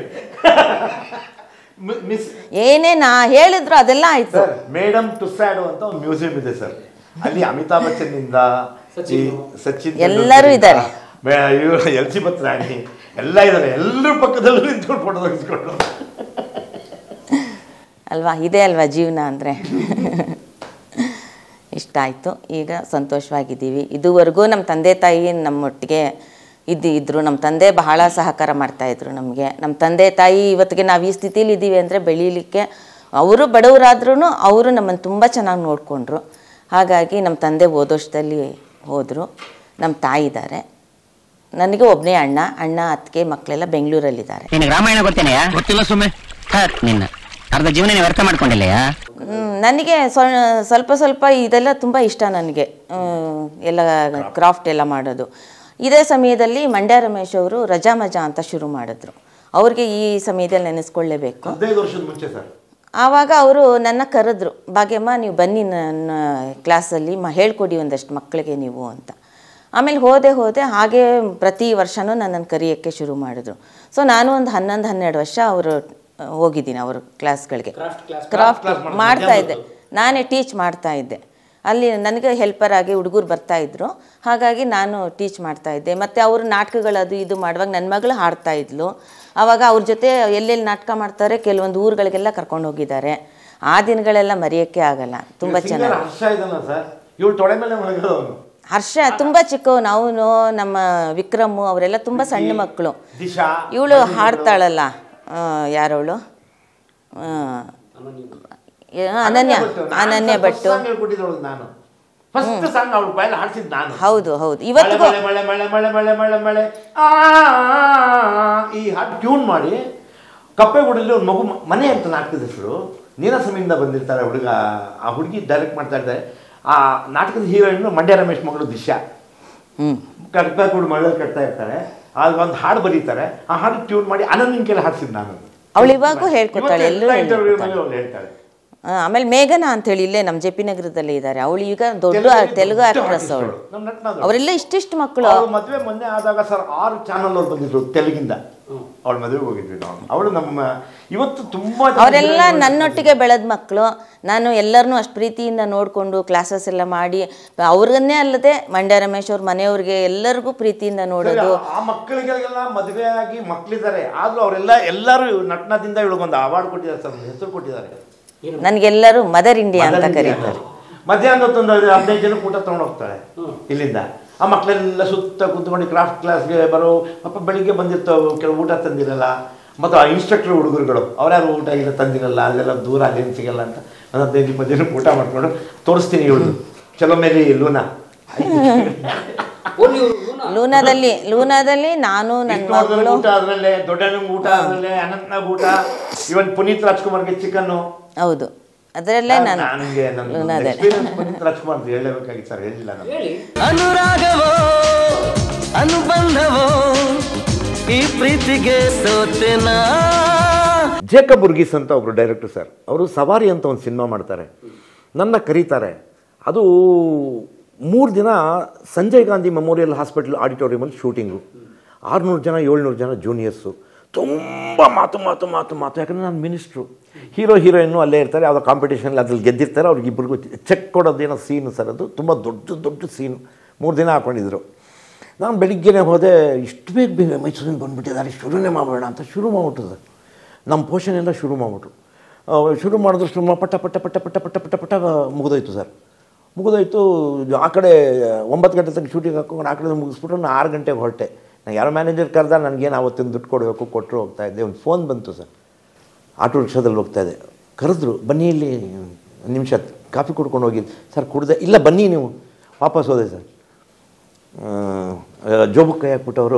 ಮಿಸ್ ಏನೇ ನಾ ಹೇಳಿದ್ರು ಅದೆಲ್ಲ ಆಯ್ತು ಸರ್ ಮೇಡಮ್ ಟುಸ್ಸಾಡು ಅಂತ ಒಂದು ಮ್ಯೂಸಿಯಂ ಇದೆ ಸರ್ ಅಲ್ಲಿ ಅಮಿತಾಬ್ ಬಚ್ಚನ್ ಇಂದ ಈ ಸಚಿನ್ ಎಲ್ಲರೂ ಇದ್ದಾರೆ. ಇವರು ಎಲ್ಸಿಬತ್ ರಾಣಿ ಎಲ್ಲ ಇದ್ದಾರೆ ಎಲ್ಲರ ಪಕ್ಕದಲ್ಲೂ ನಿಂತ್ಕೊಂಡು ಫೋಟೋ ತೆಗೆಸ್ಕೊಂಡು ಅಲ್ವಾ ಇದೇ ಅಲ್ವಾ ಜೀವನ ಅಂದರೆ ಇಷ್ಟ ಆಯಿತು ಈಗ ಸಂತೋಷವಾಗಿದ್ದೀವಿ ಇದುವರೆಗೂ ನಮ್ಮ ತಂದೆ ತಾಯಿ ನಮ್ಮೊಟ್ಟಿಗೆ ಇದ್ದು ಇದ್ದರು ನಮ್ಮ ತಂದೆ ಬಹಳ ಸಹಕಾರ ಮಾಡ್ತಾಯಿದ್ರು ನಮಗೆ ನಮ್ಮ ತಂದೆ ತಾಯಿ ಇವತ್ತಿಗೆ ನಾವು ಈ ಸ್ಥಿತಿಲಿ ಇದ್ದೀವಿ ಅಂದರೆ ಬೆಳೀಲಿಕ್ಕೆ ಅವರು ಬಡವರಾದ್ರೂ ಅವರು ನಮ್ಮನ್ನು ತುಂಬ ಚೆನ್ನಾಗಿ ನೋಡಿಕೊಂಡ್ರು ಹಾಗಾಗಿ ನಮ್ಮ ತಂದೆ ಓದೋಷ್ಟದಲ್ಲಿ ಹೋದರು ನಮ್ಮ ತಾಯಿ ಇದ್ದಾರೆ ನನಗೆ ಒಬ್ಬನೇ ಅಣ್ಣ ಅಣ್ಣ ಅತ್ತಿಗೆ ಮಕ್ಕಳೆಲ್ಲ ಬೆಂಗಳೂರಲ್ಲಿದ್ದಾರೆ ನಿನಗೆ ರಾಮಾಯಣ ಗೊತ್ತೇನೆಯಾ ಗೊತ್ತಿಲ್ಲ ಸುಮ್ಮನೆ ನಿನ್ನ ಅರ್ಧ ಜೀವನ ನೀವು ವ್ಯರ್ಥ ಮಾಡ್ಕೊಂಡಿಲ್ಲಯ್ಯ ಹ್ಮ್, ನನಗೆ ಸ್ವ- ಸ್ವಲ್ಪ ಸ್ವಲ್ಪ ಇದೆಲ್ಲ ತುಂಬ ಇಷ್ಟ ನನಗೆ ಹ್ಮ್, ಎಲ್ಲ ಕ್ರಾಫ್ಟ್ ಎಲ್ಲ ಮಾಡೋದು ಇದೇ ಸಮಯದಲ್ಲಿ ಮಂಡ್ಯ ರಮೇಶ್ ಅವರು ರಜಾ ಮಜಾ ಅಂತ ಶುರು ಮಾಡಿದ್ರು ಅವ್ರಿಗೆ ಈ ಸಮಯದಲ್ಲಿ ನೆನೆಸ್ಕೊಳ್ಳೇಬೇಕು ಹದಿನೈದು ವರ್ಷದ ಮುಂಚೆ ಸರ್ ಆವಾಗ ಅವರು ನನ್ನ ಕರೆದ್ರು ಭಾಗ್ಯಮ್ಮ ನೀವು ಬನ್ನಿ ನನ್ನ ಕ್ಲಾಸಲ್ಲಿ ಮ ಹೇಳ್ಕೊಡಿ ಒಂದಷ್ಟು ಮಕ್ಕಳಿಗೆ ನೀವು ಅಂತ ಆಮೇಲೆ ಹೋದೆ ಹೋದೆ ಹಾಗೆ ಪ್ರತಿ ವರ್ಷವೂ ನನ್ನನ್ನು ಕರೆಯೋಕ್ಕೆ ಶುರು ಮಾಡಿದ್ರು ಸೊ ನಾನು ಒಂದು ಹನ್ನೊಂದು ಹನ್ನೆರಡು ವರ್ಷ ಅವರು ಹೋಗಿದ್ದೀನಿ ಅವ್ರ ಕ್ಲಾಸ್ಗಳಿಗೆ ಕ್ರಾಫ್ಟ್ ಮಾಡ್ತಾ ಇದ್ದೆ ನಾನೇ ಟೀಚ್ ಮಾಡ್ತಾ ಇದ್ದೆ ಅಲ್ಲಿ ನನಗೆ ಹೆಲ್ಪರ್ ಆಗಿ ಹುಡುಗರು ಬರ್ತಾ ಇದ್ರು ಹಾಗಾಗಿ ನಾನು ಟೀಚ್ ಮಾಡ್ತಾ ಇದ್ದೆ ಮತ್ತು ಅವರು ನಾಟಕಗಳದು ಇದು ಮಾಡುವಾಗ ನನ್ನ ಮಗಳು ಹಾಡ್ತಾ ಇದ್ಲು ಆವಾಗ ಅವ್ರ ಜೊತೆ ಎಲ್ಲೆಲ್ಲಿ ನಾಟಕ ಮಾಡ್ತಾರೆ ಕೆಲವೊಂದು ಊರುಗಳಿಗೆಲ್ಲ ಕರ್ಕೊಂಡು ಹೋಗಿದ್ದಾರೆ ಆ ದಿನಗಳೆಲ್ಲ ಮರೆಯೋಕ್ಕೆ ಆಗಲ್ಲ ತುಂಬ ಸಿಂಗರ್ ಚೆನ್ನಾಗಿ ಹರ್ಷ ಇದಲ್ಲ ಸರ್ ಇವಳು ತೊಡೆ ಮೇಲೆ ಮಲಗೋದವನು ಹರ್ಷ ತುಂಬ ಚಿಕ್ಕವನು ಅವನು ನಮ್ಮ ವಿಕ್ರಮು ಅವರೆಲ್ಲ ತುಂಬ ಸಣ್ಣ ಮಕ್ಕಳು ದಿಶಾ ಇವಳು ಹಾಡ್ತಾಳಲ್ಲ ಆ, ಯಾರವಳು ಆ, ಯಾ- ಅನನ್ಯ ಅನನ್ಯ ಭಟ್ಟು ಹೇಳ್ಕೊಟ್ಟಿದ್ದವಳು ನಾನು ಫಸ್ಟ್ ಸಾಂಗ್ ಅವಳು ಬಾಯಲ್ಲಿ ಹಾಡ್ಸಿದ್ ನಾನು ಹೌದು ಹೌದು ಇವತ್ತಿಗೂ ಮಳೆ ಮಳೆ ಮಳೆ ಮಳೆ ಮಳೆ ಮಳೆ ಮಳೆ ಆ, ಈ ಹಾಡು ಟ್ಯೂನ್ ಮಾಡಿ ಕಪ್ಪೆಗೂಡಲ್ಲಿ ಒಂದು ಮಗು ಮ- ಮನೆ ಅಂತ ನಾಟಕದ ಹೆಸರು ನೀರಸಮಿಂದ ಬಂದಿರ್ತಾರೆ ಹುಡುಗ ಆ ಹುಡುಗಿ ಡೈರೆಕ್ಟ್ ಮಾಡ್ತಾ ಇದ್ದಾರೆ ಆ ನಾಟಕದ ಹೀರೋಯಿನ್ ಮಂಡ್ಯ ರಮೇಶ್ ಮಗಳು ದಿಶಾ ಹ್ಞೂ ಕಟ್ಪಾಕೂಡು ಮಳೆ ಕಟ್ತಾ ಇರ್ತಾರೆ ಆಗ ಒಂದು ಹಾಡು ಬರೀತಾರೆ ಆ ಹಾಡು ಟ್ಯೂನ್ ಮಾಡಿ ಅನನ್ಯನ ಕೆಲ ಹಾಡ್ಸಿದ್ ನಾನು ಅವಳು ಇವಾಗೂ ಹೇಳ್ಕೊತಾಳೆ ಎಲ್ಲರೂ ಇಂಟರ್ವ್ಯೂ ಹೇಳ್ಕೊತಾಳೆ ಅವಳು ಹೇಳ್ತಾಳೆ ಆ, ಆಮೇಲೆ ಮೇಘನಾ ಅಂತೇಳಿ ಇಲ್ಲೇ ನಮ್ಮ ಜೆ ಪಿ ನಗರದಲ್ಲಿ ಇದ್ದಾರೆ ಅವಳು ಈಗ ದೊಡ್ಡ ತೆಲುಗಲ್ಲಿ ತೆಲುಗು ದೊಡ್ಡ ಆಕ್ಟ್ರೆಸ್ artist ಅವಳು ಅವಳು. ನಮ್ಮ ನಟನಾದ್ರು. ಅವರೆಲ್ಲ ಇಷ್ಟಿಷ್ಟು ಮಕ್ಕಳು ಅವಳು ಮದುವೆ ಮೊನ್ನೆ ಆದಾಗ ಸರ್ ಆರು ಚಾನಲ್ ಅವ್ರು ಬಂದಿದ್ರು ತೆಲುಗಿಂದ ಅವಳ ಮದುವೆಗೆ ಹೋಗಿದ್ವಿ ನಾವು ಅವಳು ನಮ್ಮ ಇವತ್ತು ತುಂಬಾ ಜನ ಅವರೆಲ್ಲ ಹೀರೋಯಿನ್ಗಳು ನನ್ನೊಟ್ಟಿಗೆ ಬೆಳೆದ ಮಕ್ಕಳು ನಾನು ಎಲ್ಲರನ್ನೂ ಅಷ್ಟು ಪ್ರೀತಿಯಿಂದ ನೋಡಿಕೊಂಡು ಕ್ಲಾಸಸ್ ಎಲ್ಲ ಮಾಡಿ ಅವ್ರನ್ನೇ ಅಲ್ಲದೆ ಮಂಡ್ಯ ರಮೇಶ್ ಅವ್ರ ಮನೆಯವ್ರಿಗೆ ಎಲ್ಲರಿಗೂ ಪ್ರೀತಿಯಿಂದ ಸರಿ, ನೋಡೋದು ಆ- ಆ ಮಕ್ಕಳಿಗೆಲ್ಲ ಮದುವೆ ಆಗಿ ಮಕ್ಕಳಿದ್ದಾರೆ ಆದ್ರೂ ಅವರೆಲ್ಲ ಎಲ್ಲರೂ ನಟನದಿಂದ ಇವಳಿಗೊಂದು ಅವಾರ್ಡ್ ಕೊಟ್ಟಿದ್ದಾರೆ ಸರ್ ಒಂದು ಹೆಸರು ಕೊಟ್ಟಿದ್ದಾರೆ ನನಗೆಲ್ಲರೂ ಮದರ್ ಇಂಡಿಯಾ ಅಂತ ಮದರ್ ಇಂಡಿಯಾ. ಕರೀತಾರೆ ಮಧ್ಯಾಹ್ನ ಹೊತ್ತೊಂದು ಅವ್ರು ಹದಿನೈದು ಜನ ಊಟ ತಗೊಂಡು ಹೋಗ್ತಾಳೆ ಇಲ್ಲಿಂದ ಆ ಮಕ್ಕಳೆಲ್ಲ ಸುತ್ತ ಕುತ್ಕೊಂಡು ಕ್ರಾಫ್ಟ್ ಕ್ಲಾಸ್ಗೆ ಬರೋ ಪಾಪ ಬೆಳಿಗ್ಗೆ ಬಂದಿರ್ತಾವೆ ಕೆಲವು ಊಟ ತಂದಿರಲ್ಲ ಮತ್ತು ಆ ಇನ್ಸ್ಟ್ರಕ್ಟರ್ ಹುಡುಗರುಗಳು ಅವ್ರ್ಯಾರು ಊಟ ಇಲ್ಲ ತಂದಿರಲ್ಲ ಅಲ್ಲೆಲ್ಲ ದೂರ ಅಲ್ಲೇನು ಸಿಗಲ್ಲ ಅಂತ ಒಂದು ಹದಿನೈದು ಇಪ್ಪತ್ತು ಜನ ಊಟ ಮಾಡ್ಕೊಂಡು ತೋರಿಸ್ತೀನಿ ಇವಳು ಚಲೋ ಮೇಲೆ ಲೂನಾ ಓನ್ಲಿ ಇವ್ರು ಲೂನಾದಲ್ಲಿ ಲೂನಾದಲ್ಲಿ ನಾನು ನನ್ನ ವಿಷ್ಣುವರ್ಧನ್ ಮಗಳು ಊಟ ಆದ್ರಲ್ಲೇ ದೊಡ್ಡಣ್ಣಂಗ್ ಊಟ ಆದ್ರಲ್ಲೇ ಅನಂತ್ನಾಗ್ ಊಟ ಇವನ್ ಪುನೀತ್ ರಾಜ್ಕುಮಾರ್ಗೆ ಚಿಕನ್ನು ಹೌದು ಅದರಲ್ಲೇ ನಾನು ನನಗೆ ನನ್ನ ಲೂನಾದಲ್ಲಿ ಎಕ್ಸ್ಪೀರಿಯನ್ಸ್ ಪುನೀತ್ ರಾಜ್ಕುಮಾರ್ ಅಂತ ಹೇಳಬೇಕಾಗಿತ್ತು ಸರ್ ಹೇಳಿಲ್ಲ ನಾನು ಹೇಳಿ ಅನುರಾಗವೋ ಅನುಬಂಧವೋ ಈ ಪ್ರೀತಿಗೆ ಸೋತೆನಾ ಜೇಕಬ್ ಬುರ್ಗಿಸ್ ಅಂತ ಒಬ್ರು ಡೈರೆಕ್ಟರ್ ಸರ್ ಅವರು ಸವಾರಿ ಅಂತ ಒಂದು ಸಿನಿಮಾ ಮಾಡ್ತಾರೆ ನನ್ನ ಕರೀತಾರೆ ಅದು ಮೂರು ದಿನ ಸಂಜಯ್ ಗಾಂಧಿ ಮೆಮೋರಿಯಲ್ ಹಾಸ್ಪಿಟಲ್ ಆಡಿಟೋರಿಯಮಲ್ಲಿ ಶೂಟಿಂಗು ಆರುನೂರು ಜನ ಏಳ್ನೂರು ಜನ ಜೂನಿಯರ್ಸು ತುಂಬ ಮಾತು ಮಾತು ಮಾತು ಮಾತು ಯಾಕಂದರೆ ನಾನು ಮಿನಿಸ್ಟ್ರು ಹೀರೋ ಹೀರೋಯಿನ್ನು ಅಲ್ಲೇ ಇರ್ತಾರೆ ಯಾವುದೋ ಕಾಂಪಿಟೇಷನಲ್ಲಿ ಅದ್ರಲ್ಲಿ ಗೆದ್ದಿರ್ತಾರೆ ಅವ್ರಿಗೆ ಇಬ್ಬರಿಗೂ ಚೆಕ್ ಕೊಡೋದೇನೋ ಸೀನು ಸರ್ ಅದು ತುಂಬ ದೊಡ್ಡ ದೊಡ್ಡ ಸೀನು ಮೂರು ದಿನ ಹಾಕ್ಕೊಂಡಿದ್ರು ನಾನು ಬೆಳಿಗ್ಗೆನೇ ಹೋದೆ ಇಷ್ಟು ಬೇಗ ಬೇಗ ಮೈಸೂರಿಂದ ಬಂದುಬಿಟ್ಟಿದ್ದಾರೆ ಶುರುನೇ ಮಾಡೋಣ ಅಂತ ಶುರು ಮಾಡಿಬಿಟ್ಟಿದೆ ನಮ್ಮ ಪೋಷಣೆ ಎಲ್ಲ ಶುರು ಮಾಡಿಬಿಟ್ರು ಆ, ಶುರು ಮಾಡಿದ್ರು ಸುಮ್ಮ ಪಟ್ಟ ಪಟ್ಟ ಪಟ್ಟ ಪಟ್ಟ ಪಟ್ಟ ಪಟ್ಟ ಪಟ್ಟ ಮುಗಿದೋಯ್ತು ಸರ್ ಮುಗಿದೋಯ್ತು ಆ ಕಡೆ ಒಂಬತ್ತು ಗಂಟೆ ತನಕ ಶೂಟಿಂಗ್ ಹಾಕೊಂಡು ಆ ಕಡೆ ಮುಗಿಸ್ಬಿಟ್ಟು ನಾನು ಆರು ಗಂಟೆಗೆ ಹೊರಟೆ ನಾನು ಯಾರೋ ಮ್ಯಾನೇಜರ್ ಕರೆದ ನನಗೇನು ಅವತ್ತಿನ ದುಡ್ಡು ಕೊಡಬೇಕು ಕೊಟ್ಟರು ಹೋಗ್ತಾ ಇದ್ದೆ ಒಂದು ಫೋನ್ ಬಂತು ಸರ್ ಆಟೋ ರಿಕ್ಷಾದಲ್ಲಿ ಹೋಗ್ತಾ ಇದ್ದೆ ಕರೆದ್ರು ಬನ್ನಿ ಇಲ್ಲಿ ಒಂದು ನಿಮಿಷ ಕಾಫಿ ಕುಡ್ಕೊಂಡು ಹೋಗಿ ಸರ್ ಕುಡ್ದೆ ಇಲ್ಲ ಬನ್ನಿ ನೀವು ವಾಪಸ್ ಹೋದೆ ಸರ್ ಜೋಬಕ್ಕೆ ಕೈ ಹಾಕ್ಬಿಟ್ಟವರು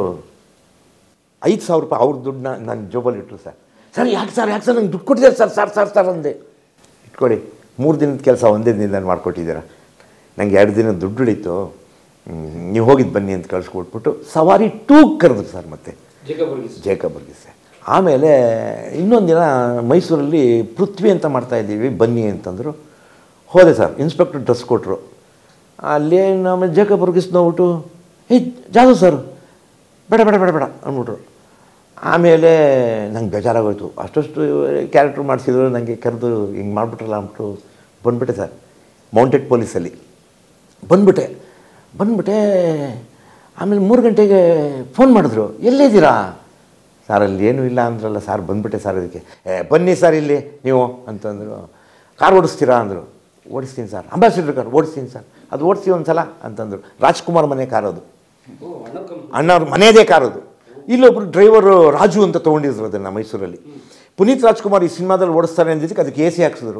ಐದು ಸಾವಿರ ರೂಪಾಯಿ ಅವ್ರ ದುಡ್ಡನ್ನ ನನ್ನ ಜೋಬಲ್ಲಿ ಇಟ್ಟರು ಸರ್ ಸರ್ ಯಾಕೆ ಸರ್ ಯಾಕೆ ಸರ್ ನಂಗೆ ದುಡ್ಡು ಕೊಟ್ಟಿದ್ದಾರೆ ಸರ್ ಸರ್ ಸರ್ ಸರ್ ಅಂದೆ ಇಟ್ಕೊಳ್ಳಿ ಮೂರು ದಿನದ ಕೆಲಸ ಒಂದೇ ದಿನದಲ್ಲಿ ಮಾಡಿಕೊಟ್ಟಿದ್ದೀರಾ ನನಗೆ ಎರಡು ದಿನ ದುಡ್ಡು ಉಳೀತು ನೀವು ಹೋಗಿದ್ದು ಬನ್ನಿ ಅಂತ ಕಳಿಸ್ಕೊಟ್ಬಿಟ್ಟು ಸವಾರಿ ಟೂ ಕರೆದ್ರು ಸರ್ ಮತ್ತೆ ಜೇಕಬರ್ಗಿ ಸರ್ ಆಮೇಲೆ ಇನ್ನೊಂದು ದಿನ ಮೈಸೂರಲ್ಲಿ ಪೃಥ್ವಿ ಅಂತ ಮಾಡ್ತಾ ಇದ್ದೀವಿ ಬನ್ನಿ ಅಂತಂದರು ಹೋದೆ ಸರ್ ಇನ್ಸ್ಪೆಕ್ಟರ್ ಡ್ರೆಸ್ ಕೊಟ್ಟರು ಅಲ್ಲಿ ಆಮೇಲೆ ಜೇಕಬರ್ಗಿಸ್ ನೋಡ್ಬಿಟ್ಟು ಏಯ್ ಜಾದು ಸರ್ ಬೇಡ ಬೇಡ ಬೇಡ ಬೇಡ ಅಂದ್ಬಿಟ್ರು ಆಮೇಲೆ ನಂಗೆ ಬೇಜಾರಾಗೋಯ್ತು ಅಷ್ಟಷ್ಟು ಕ್ಯಾರೆಕ್ಟ್ರ್ ಮಾಡಿಸಿದ್ರು ನನಗೆ ಕರೆದು ಹಿಂಗೆ ಮಾಡಿಬಿಟ್ರಲ್ಲ ಅಂದ್ಬಿಟ್ಟು ಬಂದ್ಬಿಟ್ಟೆ ಸರ್ ಮೌಂಟೆಡ್ ಪೊಲೀಸಲ್ಲಿ ಬಂದ್ಬಿಟ್ಟೆ ಬಂದ್ಬಿಟ್ಟೆ ಆಮೇಲೆ ಮೂರು ಗಂಟೆಗೆ ಫೋನ್ ಮಾಡಿದ್ರು ಎಲ್ಲಿದ್ದೀರಾ ಸರ್ ಅಲ್ಲಿ ಏನೂ ಇಲ್ಲ ಅಂದ್ರಲ್ಲ ಸರ್ ಬಂದ್ಬಿಟ್ಟೆ ಸರ್ ಅದಕ್ಕೆ ಏ ಬನ್ನಿ ಸರ್ ಇಲ್ಲಿ ನೀವು ಅಂತಂದರು ಕಾರ್ ಓಡಿಸ್ತೀರಾ ಅಂದರು ಓಡಿಸ್ತೀನಿ ಸರ್ ಅಂಬಾಸಿಡರ್ ಕಾರ್ ಓಡಿಸ್ತೀನಿ ಸರ್ ಅದು ಓಡಿಸಿ ಒಂದು ಸಲ ಅಂತಂದರು ರಾಜ್ಕುಮಾರ್ ಮನೆ ಕಾರ್ ಅದು ಅಣ್ಣವ್ರ ಮನೆಯದೇ ಕಾರ್ ಅದು ಇಲ್ಲೊಬ್ರು ಡ್ರೈವರು ರಾಜು ಅಂತ ತೊಗೊಂಡಿದ್ರು ಅದನ್ನು ಮೈಸೂರಲ್ಲಿ ಪುನೀತ್ ರಾಜ್ಕುಮಾರ್ ಈ ಸಿನಿಮಾದಲ್ಲಿ ಓಡಿಸ್ತಾರೆ ಅಂದಿದ್ದಕ್ಕೆ ಅದಕ್ಕೆ ಎ ಸಿ ಹಾಕ್ಸಿದ್ರು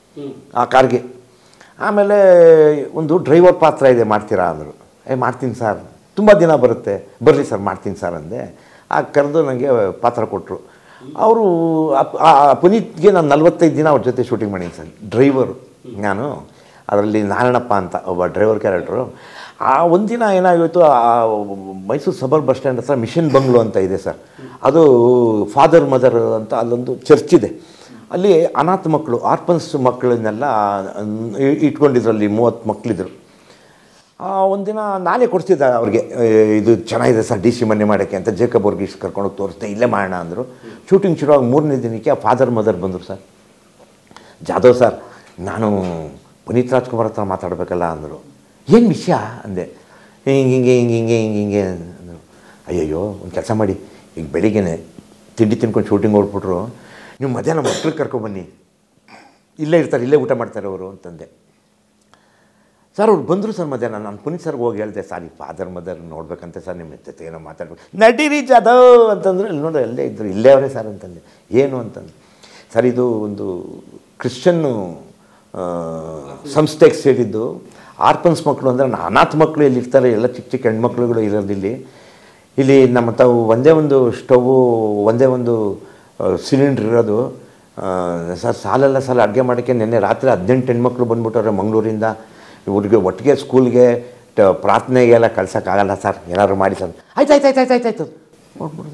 ಆ ಕಾರ್ಗೆ ಆಮೇಲೆ ಒಂದು ಡ್ರೈವರ್ ಪಾತ್ರ ಇದೆ ಮಾಡ್ತೀರಾ ಅಂದರು ಏ ಮಾಡ್ತೀನಿ ಸರ್ ತುಂಬ ದಿನ ಬರುತ್ತೆ ಬರಲಿ ಸರ್ ಮಾಡ್ತೀನಿ ಸರ್ ಅಂದೆ ಆ ಕರೆದು ನನಗೆ ಪಾತ್ರ ಕೊಟ್ಟರು ಅವರು ಆ ಪುನೀತ್ಗೆ ನಾನು ನಲ್ವತ್ತೈದು ದಿನ ಅವ್ರ ಜೊತೆ ಶೂಟಿಂಗ್ ಮಾಡೀನಿ ಸರ್ ಡ್ರೈವರು ನಾನು ಅದರಲ್ಲಿ ನಾರಾಯಣಪ್ಪ ಅಂತ ಒಬ್ಬ ಡ್ರೈವರ್ ಕ್ಯಾರೆಕ್ಟ್ರು ಆ ಒಂದಿನ ಏನಾಗೋಯ್ತು ಆ ಮೈಸೂರು ಸಬರ್ ಬಸ್ ಸ್ಟ್ಯಾಂಡ್ ಹತ್ರ ಮಿಷನ್ ಬಂಗ್ಲೋ ಅಂತ ಇದೆ ಸರ್ ಅದು ಫಾದರ್ ಮದರ್ ಅಂತ ಅಲ್ಲೊಂದು ಚರ್ಚ್ ಇದೆ ಅಲ್ಲಿ ಅನಾಥ ಮಕ್ಕಳು ಆರ್ಪನ್ಸ್ ಮಕ್ಕಳನ್ನೆಲ್ಲ ಇ- ಇಟ್ಕೊಂಡಿದ್ರು ಅಲ್ಲಿ ಮೂವತ್ತು ಮಕ್ಕಳಿದ್ರು ಒಂದಿನ ನಾನೇ ಕೊಡಿಸ್ತಿದ್ದೆ ಅವ್ರಿಗೆ ಏ, ಇದು ಚೆನ್ನಾಗಿದೆ ಸರ್ ಡಿ ಸಿ ಮನೆ ಮಾಡೋಕ್ಕೆ ಅಂತ ಜೇಕಬ್ ಅವ್ರಿಗೆ ಕರ್ಕೊಂಡು ತೋರಿಸ್ದೆ ಇಲ್ಲೇ ಮಾಡೋಣ ಅಂದರು ಶೂಟಿಂಗ್ ಶುರುವಾಗಿ ಮೂರನೇ ದಿನಕ್ಕೆ ಆ ಫಾದರ್ ಮದರ್ ಬಂದರು ಸರ್ ಜಾಧವ್ ಸರ್ ನಾನು ಪುನೀತ್ ರಾಜ್ಕುಮಾರ್ ಹತ್ರ ಮಾತಾಡಬೇಕಲ್ಲ ಅಂದರು ಏನು ವಿಷಯ ಅಂದೆ ಹಿಂಗೆ ಹಿಂಗೆ ಹಿಂಗೆ ಹಿಂಗೆ ಹಿಂಗೆ ಹಿಂಗೆ ಅಂದರು ಅಯ್ಯಯ್ಯೋ ಒಂದು ಕೆಲಸ ಮಾಡಿ ಈಗ ಬೆಳಿಗ್ಗೆನೆ ತಿಂಡಿ ತಿನ್ಕೊಂಡು ಶೂಟಿಂಗ್ ಹೊರಟ್ಬಿಟ್ರು ನೀವು ಮಧ್ಯಾಹ್ನ ಮಕ್ಳಿಗೆ ಕರ್ಕೊಬನ್ನಿ ಇಲ್ಲೇ ಇರ್ತಾರೆ ಇಲ್ಲೇ ಊಟ ಮಾಡ್ತಾರೆ ಅವರು ಅಂತಂದೆ ಸರ್ ಅವ್ರು ಬಂದರು ಸರ್ ಮಧ್ಯಾಹ್ನ ನಾನು ಪುನೀತ್ ಸರ್ಗೆ ಹೋಗಿ ಹೇಳಿದೆ ಸರ್ ಈ ಫಾದರ್ ಮದರ್ ನೋಡ್ಬೇಕಂತೆ ಸರ್ ನಿಮ್ಮ ಜೊತೆ ಏನೋ ಮಾತಾಡ್ಬೇಕು ನಡೀರಿ ಜಾಧವ್ ಅಂತಂದ್ರೆ ಇಲ್ಲಿ ನೋಡಿ ಅಲ್ಲೇ ಇದ್ದರು ಇಲ್ಲೇ ಅವರೇ ಸರ್ ಅಂತಂದೆ ಏನು ಅಂತಂದು ಸರ್ ಇದು ಒಂದು ಕ್ರಿಶ್ಚನ್ನು ಆ, ಸಂಸ್ಥೆಗೆ ಸೇರಿದ್ದು ಆರ್ಪನ್ಸ್ ಮಕ್ಕಳು ಅಂದರೆ ಅನಾಥ ಮಕ್ಕಳು ಇಲ್ಲಿ ಇರ್ತಾರೆ ಎಲ್ಲ ಚಿಕ್ಕ ಚಿಕ್ಕ ಹೆಣ್ಮಕ್ಳುಗಳು ಇರೋದು ಇಲ್ಲಿ ಇಲ್ಲಿ ನಮ್ಮ ತಾವು ಒಂದೇ ಒಂದು ಸ್ಟವ್ವು ಒಂದೇ ಒಂದು ಸಿಲಿಂಡ್ರ್ ಇರೋದು ಆ, ಸರ್ ಸಾಲೆಲ್ಲ ಸಾಲ ಅಡುಗೆ ಮಾಡೋಕ್ಕೆ ನಿನ್ನೆ ರಾತ್ರಿ ಹದಿನೆಂಟು ಹೆಣ್ಮಕ್ಳು ಬಂದ್ಬಿಟ್ಟವ್ರೆ ಮಂಗಳೂರಿಂದ ಇವ್ರಿಗೆ ಒಟ್ಟಿಗೆ ಸ್ಕೂಲ್ಗೆ ಟ- ಪ್ರಾರ್ಥನೆಗೆಲ್ಲ ಕಳ್ಸೋಕ್ಕಾಗಲ್ಲ ಸರ್ ಏನಾದ್ರು ಮಾಡಿ ಸರ್ ಆಯ್ತು ಆಯ್ತು ಆಯ್ತು ಆಯ್ತು ಆಯ್ತು ಆಯ್ತು ನೋಡ್ಬಿಡ್ದೆ